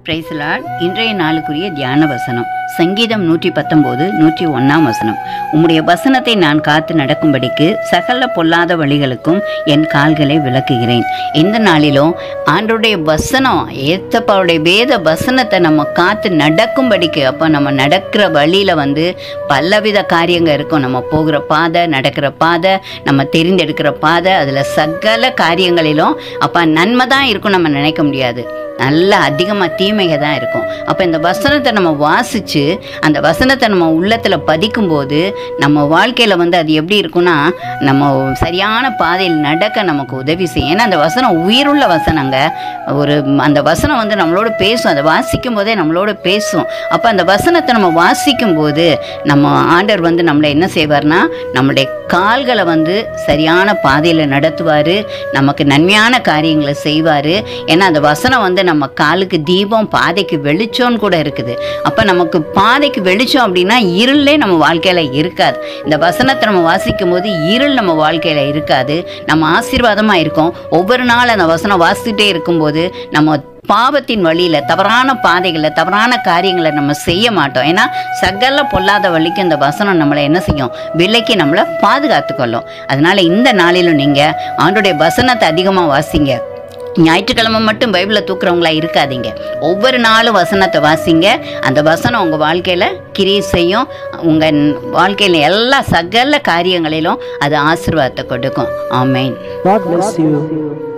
பிரைஸ்லாட் இன்றைய நாளுக்குரிய தியான வசனம் சங்கீதம் நூற்றி பத்தொம்போது நூற்றி ஒன்றாம் வசனம் உம்முடைய வசனத்தை நான் காத்து நடக்கும்படிக்கு சகல பொல்லாத வழிகளுக்கும் என் கால்களை விளக்குகிறேன் இந்த நாளிலும் ஆண்டோடைய வசனம் ஏத்தப்பாவுடைய வேத வசனத்தை நம்ம காத்து நடக்கும்படிக்கு அப்போ நம்ம நடக்கிற வழியில் வந்து பலவித காரியங்கள் இருக்கும் நம்ம போகிற பாதை நடக்கிற பாதை நம்ம தெரிந்தெடுக்கிற பாதை அதில் சகல காரியங்களிலும் அப்போ நன்மை தான் இருக்கும் நம்ம நினைக்க முடியாது நல்ல அதிகமாக தீமைக தான் இருக்கும் அப்போ இந்த வசனத்தை நம்ம வாசித்து அந்த வசனத்தை நம்ம உள்ளத்தில் பதிக்கும்போது நம்ம வாழ்க்கையில் வந்து அது எப்படி இருக்கும்னா நம்ம சரியான பாதையில் நடக்க நமக்கு உதவி செய்யும் ஏன்னா அந்த வசனம் உயிருள்ள வசனங்க ஒரு அந்த வசனம் வந்து நம்மளோட பேசும் அதை வாசிக்கும் போதே நம்மளோட பேசும் அப்போ அந்த வசனத்தை நம்ம வாசிக்கும் போது நம்ம ஆண்டர் வந்து நம்மளை என்ன செய்வார்னா நம்மளுடைய கால்களை வந்து சரியான பாதையில் நடத்துவார் நமக்கு நன்மையான காரியங்களை செய்வார் ஏன்னா அந்த வசனம் வந்து நம்ம காலுக்கு தீபம் பாதைக்கு வெளிச்சம்னு கூட இருக்குது அப்போ நமக்கு பாதைக்கு வெளிச்சம் அப்படின்னா இருளே நம்ம வாழ்க்கையில் இருக்காது இந்த வசனத்தை நம்ம வாசிக்கும் போது இருள் நம்ம வாழ்க்கையில் இருக்காது நம்ம ஆசீர்வாதமாக இருக்கோம் ஒவ்வொரு நாள் அந்த வசனம் வாசிக்கிட்டே இருக்கும்போது நம்ம பாவத்தின் வழியில் தவறான பாதைகளில் தவறான காரியங்களை நம்ம செய்ய மாட்டோம் ஏன்னா சகல பொல்லாத வழிக்கு இந்த வசனம் நம்மளை என்ன செய்யும் விலைக்கு நம்மளை பாதுகாத்து கொள்ளும் அதனால இந்த நாளிலும் நீங்கள் ஆண்டுடைய வசனத்தை அதிகமாக வாசிங்க ஞாயிற்றுக்கிழமை மட்டும் பைபிளை தூக்குறவங்களா இருக்காதீங்க ஒவ்வொரு நாளும் வசனத்தை வாசிங்க அந்த வசனம் உங்கள் வாழ்க்கையில் கிரியை செய்யும் உங்கள் வாழ்க்கையில் எல்லா சகல காரியங்களிலும் அது ஆசீர்வாதத்தை கொடுக்கும் ஆமேன் God bless you.